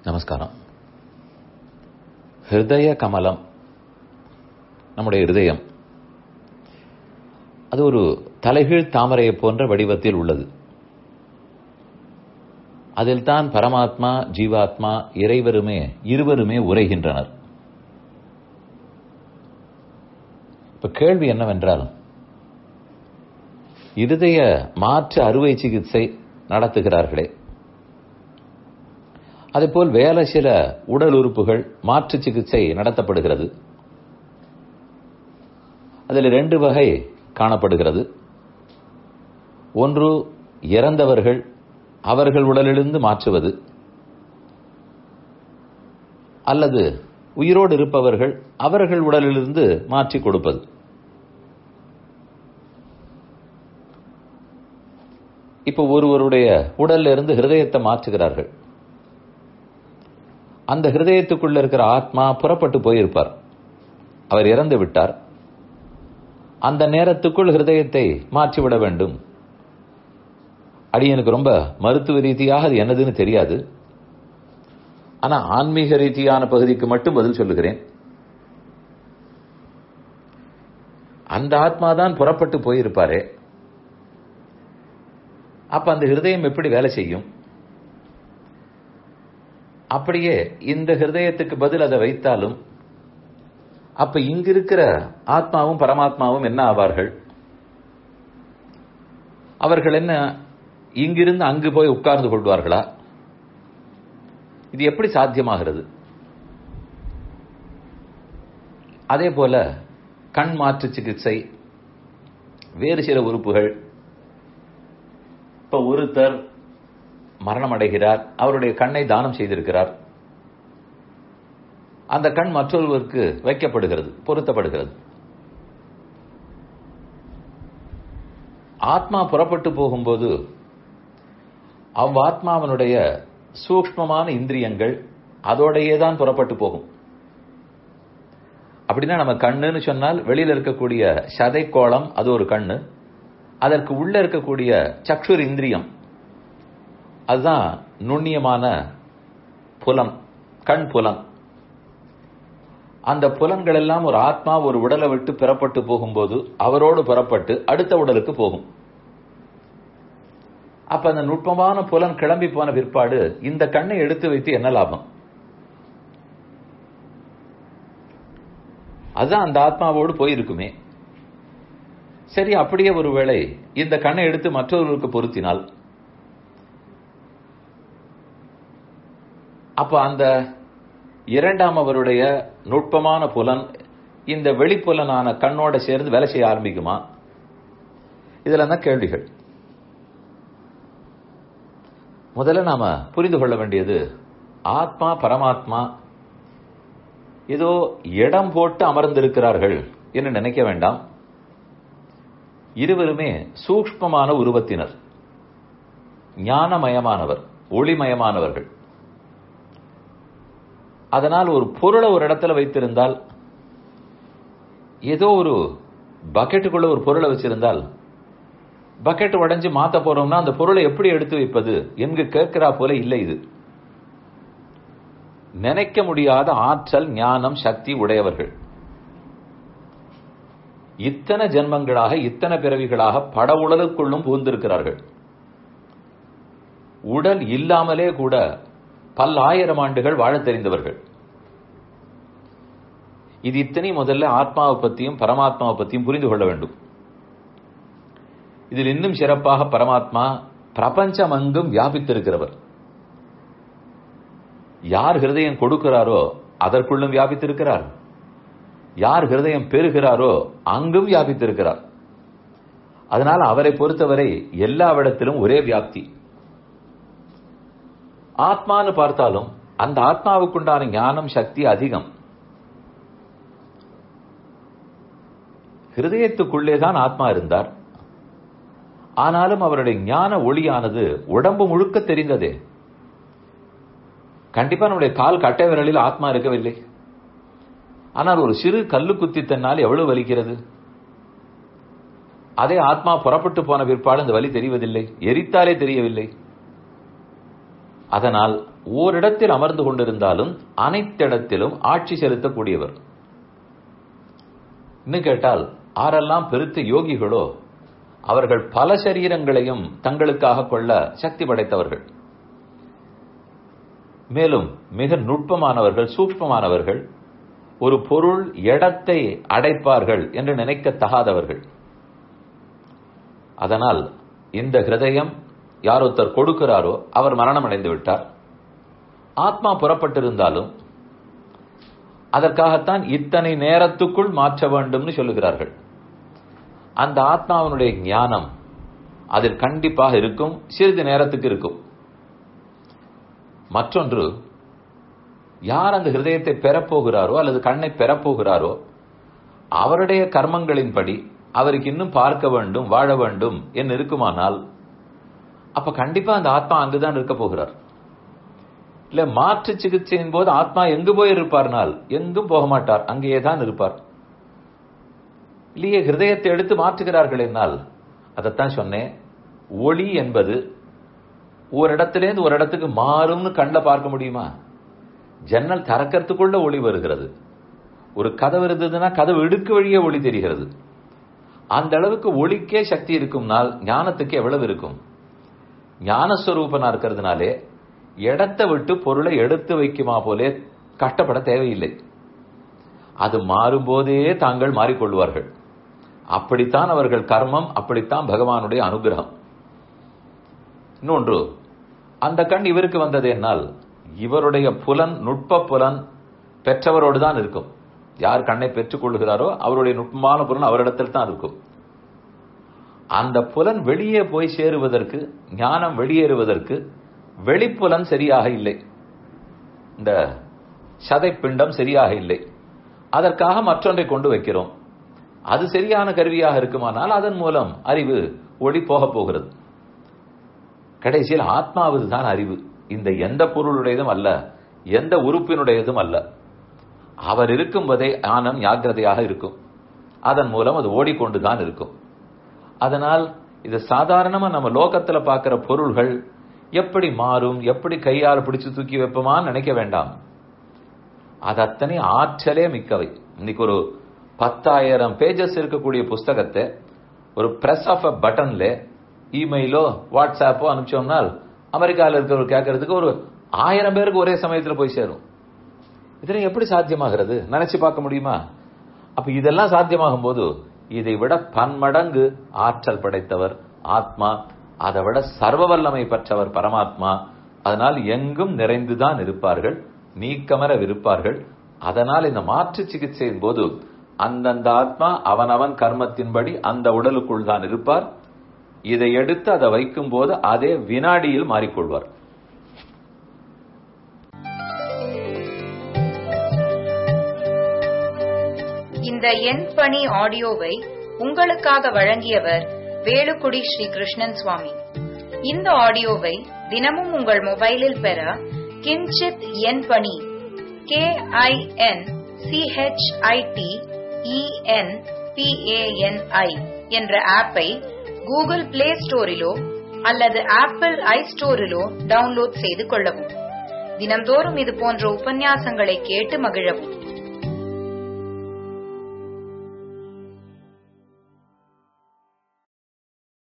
நமஸ்காரம் ஹிருதய கமலம் நம்முடைய இருதயம் அது ஒரு தலைகீழ் தாமரையை போன்ற வடிவத்தில் உள்ளது அதில் தான் பரமாத்மா ஜீவாத்மா இறைவருமே இருவருமே உரைகின்றனர் இப்ப கேள்வி என்னவென்றால் இருதய மாற்று அறுவை சிகிச்சை நடத்துகிறார்களே அதேபோல் வேலை சில உடல் உறுப்புகள் மாற்று சிகிச்சை நடத்தப்படுகிறது அதில் ரெண்டு வகை காணப்படுகிறது ஒன்று இறந்தவர்கள் அவர்கள் உடலிலிருந்து மாற்றுவது அல்லது உயிரோடு இருப்பவர்கள் அவர்கள் உடலிலிருந்து மாற்றி கொடுப்பது இப்போ ஒருவருடைய உடல்ல இருந்து ஹிருதயத்தை மாற்றுகிறார்கள் அந்த ஹிருதயத்துக்குள்ள இருக்கிற ஆத்மா புறப்பட்டு போயிருப்பார் அவர் இறந்து விட்டார் அந்த நேரத்துக்குள் ஹிருதயத்தை மாற்றிவிட வேண்டும் அடியனுக்கு ரொம்ப மருத்துவ ரீதியாக அது என்னதுன்னு தெரியாது ஆனா ஆன்மீக ரீதியான பகுதிக்கு மட்டும் பதில் சொல்லுகிறேன் அந்த ஆத்மா தான் புறப்பட்டு போயிருப்பாரே அப்ப அந்த ஹிருதயம் எப்படி வேலை செய்யும் அப்படியே இந்த ஹிருதயத்துக்கு பதில் அதை வைத்தாலும் அப்ப இங்க இருக்கிற ஆத்மாவும் பரமாத்மாவும் என்ன ஆவார்கள் அவர்கள் என்ன இங்கிருந்து அங்கு போய் உட்கார்ந்து கொள்வார்களா இது எப்படி சாத்தியமாகிறது அதே போல கண் மாற்று சிகிச்சை வேறு சில உறுப்புகள் இப்ப ஒருத்தர் மரணம் அடைகிறார் அவருடைய கண்ணை தானம் செய்திருக்கிறார் அந்த கண் மற்றொருவருக்கு வைக்கப்படுகிறது பொருத்தப்படுகிறது ஆத்மா புறப்பட்டு போகும்போது அவ்வாத்மாவனுடைய சூக்மமான இந்திரியங்கள் அதோடையே தான் புறப்பட்டு போகும் அப்படின்னா நம்ம கண்ணுன்னு சொன்னால் வெளியில இருக்கக்கூடிய சதை கோளம் அது ஒரு கண்ணு அதற்கு உள்ள இருக்கக்கூடிய சக்ஷுர் இந்திரியம் அதுதான் நுண்ணியமான புலம் கண் புலம் அந்த புலன்கள் எல்லாம் ஒரு ஆத்மா ஒரு உடலை விட்டு பெறப்பட்டு போகும்போது அவரோடு புறப்பட்டு அடுத்த உடலுக்கு போகும் அப்ப அந்த நுட்பமான புலன் கிளம்பி போன பிற்பாடு இந்த கண்ணை எடுத்து வைத்து என்ன லாபம் அதுதான் அந்த ஆத்மாவோடு போயிருக்குமே சரி அப்படியே ஒருவேளை இந்த கண்ணை எடுத்து மற்றொருவருக்கு பொருத்தினால் அப்ப அந்த இரண்டாம் அவருடைய நுட்பமான புலன் இந்த வெளிப்புலனான கண்ணோட சேர்ந்து வேலை செய்ய ஆரம்பிக்குமா இதுல தான் கேள்விகள் முதல்ல நாம புரிந்து கொள்ள வேண்டியது ஆத்மா பரமாத்மா ஏதோ இடம் போட்டு அமர்ந்திருக்கிறார்கள் என்று நினைக்க வேண்டாம் இருவருமே சூக்மமான உருவத்தினர் ஞானமயமானவர் ஒளிமயமானவர்கள் அதனால் ஒரு பொருளை ஒரு இடத்துல வைத்திருந்தால் ஏதோ ஒரு பக்கெட்டுக்குள்ள ஒரு பொருளை வச்சிருந்தால் பக்கெட் உடைஞ்சு மாத்த போறோம்னா அந்த பொருளை எப்படி எடுத்து வைப்பது எங்கு கேட்கிறா போல இல்லை இது நினைக்க முடியாத ஆற்றல் ஞானம் சக்தி உடையவர்கள் இத்தனை ஜென்மங்களாக இத்தனை பிறவிகளாக பட உடலுக்குள்ளும் புகுந்திருக்கிறார்கள் உடல் இல்லாமலே கூட பல்லாயிரம் ஆண்டுகள் வாழ தெரிந்தவர்கள் இது இத்தனை முதல்ல ஆத்மாவை பத்தியும் பரமாத்மாவை பத்தியும் புரிந்து கொள்ள வேண்டும் இதில் இன்னும் சிறப்பாக பரமாத்மா பிரபஞ்சம் அங்கும் வியாபித்திருக்கிறவர் யார் ஹிருதயம் கொடுக்கிறாரோ அதற்குள்ளும் வியாபித்திருக்கிறார் யார் ஹிருதயம் பெறுகிறாரோ அங்கும் வியாபித்திருக்கிறார் அதனால் அவரை பொறுத்தவரை எல்லாவிடத்திலும் ஒரே வியாப்தி ஆத்மான்னு பார்த்தாலும் அந்த ஆத்மாவுக்குண்டான ஞானம் சக்தி அதிகம் ஹிருதயத்துக்குள்ளே தான் ஆத்மா இருந்தார் ஆனாலும் அவருடைய ஞான ஒளியானது உடம்பு முழுக்க தெரிந்ததே கண்டிப்பா நம்முடைய கால் கட்டை விரலில் ஆத்மா இருக்கவில்லை ஆனால் ஒரு சிறு கல்லு குத்தி தன்னால் எவ்வளவு வலிக்கிறது அதே ஆத்மா புறப்பட்டு போன பிற்பாடு அந்த வலி தெரிவதில்லை எரித்தாலே தெரியவில்லை அதனால் ஓரிடத்தில் அமர்ந்து கொண்டிருந்தாலும் அனைத்திடத்திலும் ஆட்சி செலுத்தக்கூடியவர் இன்னும் கேட்டால் ஆரெல்லாம் பெருத்த யோகிகளோ அவர்கள் பல சரீரங்களையும் தங்களுக்காக கொள்ள சக்தி படைத்தவர்கள் மேலும் மிக நுட்பமானவர்கள் சூக்மமானவர்கள் ஒரு பொருள் இடத்தை அடைப்பார்கள் என்று நினைக்கத்தகாதவர்கள் அதனால் இந்த ஹிருதயம் யார் ஒருத்தர் கொடுக்கிறாரோ அவர் மரணம் அடைந்து விட்டார் ஆத்மா புறப்பட்டிருந்தாலும் அதற்காகத்தான் இத்தனை நேரத்துக்குள் மாற்ற வேண்டும்னு சொல்லுகிறார்கள் அந்த ஆத்மாவினுடைய ஞானம் அதில் கண்டிப்பாக இருக்கும் சிறிது நேரத்துக்கு இருக்கும் மற்றொன்று யார் அந்த ஹிருதயத்தை பெறப்போகிறாரோ அல்லது கண்ணை பெறப்போகிறாரோ அவருடைய கர்மங்களின்படி அவருக்கு இன்னும் பார்க்க வேண்டும் வாழ வேண்டும் என்று இருக்குமானால் அப்ப கண்டிப்பா அந்த ஆத்மா அங்குதான் இருக்க போகிறார் இல்ல மாற்று சிகிச்சையின் போது ஆத்மா எங்கு போய் இருப்பார்னால் எங்கும் போக மாட்டார் அங்கேயே தான் இருப்பார் இல்லையே ஹிருதயத்தை எடுத்து மாற்றுகிறார்கள் என்னால் அதைத்தான் சொன்னேன் ஒளி என்பது ஒரு இடத்திலேருந்து ஒரு இடத்துக்கு மாறும்னு கண்ணில் பார்க்க முடியுமா ஜன்னல் திறக்கிறதுக்குள்ள ஒளி வருகிறது ஒரு கதவு இருந்ததுன்னா கதவு இடுக்கு வழியே ஒளி தெரிகிறது அந்த அளவுக்கு ஒளிக்கே சக்தி இருக்கும்னால் ஞானத்துக்கு எவ்வளவு இருக்கும் ஞானஸ்வரூபனா இருக்கிறதுனாலே இடத்தை விட்டு பொருளை எடுத்து வைக்குமா போலே கஷ்டப்பட தேவையில்லை அது மாறும்போதே தாங்கள் மாறிக்கொள்வார்கள் அப்படித்தான் அவர்கள் கர்மம் அப்படித்தான் பகவானுடைய அனுகிரகம் இன்னொன்று அந்த கண் இவருக்கு வந்தது என்னால் இவருடைய புலன் நுட்ப புலன் பெற்றவரோடு தான் இருக்கும் யார் கண்ணை பெற்றுக் கொள்கிறாரோ அவருடைய நுட்பமான புலன் அவரிடத்தில் தான் இருக்கும் அந்த புலன் வெளியே போய் சேருவதற்கு ஞானம் வெளியேறுவதற்கு வெளிப்புலன் சரியாக இல்லை இந்த சதை பிண்டம் சரியாக இல்லை அதற்காக மற்றொன்றை கொண்டு வைக்கிறோம் அது சரியான கருவியாக இருக்குமானால் அதன் மூலம் அறிவு ஒளி போக போகிறது கடைசியில் ஆத்மாவது தான் அறிவு இந்த எந்த பொருளுடையதும் அல்ல எந்த உறுப்பினுடையதும் அல்ல அவர் இருக்கும்போதே ஆனம் ஜாக்கிரதையாக இருக்கும் அதன் மூலம் அது ஓடிக்கொண்டுதான் இருக்கும் அதனால் இது சாதாரணமா நம்ம லோகத்துல பார்க்கிற பொருள்கள் எப்படி மாறும் எப்படி கையால் பிடிச்சு தூக்கி வைப்போமான்னு நினைக்க வேண்டாம் அது அத்தனை ஆற்றலே மிக்கவை இன்னைக்கு ஒரு பத்தாயிரம் பேஜஸ் இருக்கக்கூடிய புஸ்தகத்தை ஒரு பிரஸ் ஆஃப் அ பட்டன்ல இமெயிலோ வாட்ஸ்ஆப்போ அனுப்பிச்சோம்னால் அமெரிக்காவில் இருக்கிறவர் கேட்கறதுக்கு ஒரு ஆயிரம் பேருக்கு ஒரே சமயத்தில் போய் சேரும் இதனை எப்படி சாத்தியமாகிறது நினைச்சு பார்க்க முடியுமா அப்ப இதெல்லாம் சாத்தியமாகும் போது இதை விட பன்மடங்கு ஆற்றல் படைத்தவர் ஆத்மா அதை விட சர்வ வல்லமை பெற்றவர் பரமாத்மா அதனால் எங்கும் நிறைந்துதான் இருப்பார்கள் நீக்கமர இருப்பார்கள் அதனால் இந்த மாற்று சிகிச்சையின் போது அந்தந்த ஆத்மா அவனவன் கர்மத்தின்படி அந்த உடலுக்குள் தான் இருப்பார் இதை எடுத்து அதை வைக்கும் போது அதே வினாடியில் மாறிக்கொள்வார் இந்த எண் பணி ஆடியோவை உங்களுக்காக வழங்கியவர் வேலுக்குடி ஸ்ரீ கிருஷ்ணன் சுவாமி இந்த ஆடியோவை தினமும் உங்கள் மொபைலில் பெற கிஞ்சித் எண் பணி கே ஐ என் சிஹெச்ஐடி இஎன் பிஏஎன்ஐ என்ற ஆப்பை கூகுள் பிளே ஸ்டோரிலோ அல்லது ஆப்பிள் ஐ ஸ்டோரிலோ டவுன்லோட் செய்து கொள்ளவும் தினம்தோறும் இது போன்ற உபன்யாசங்களை கேட்டு மகிழவும்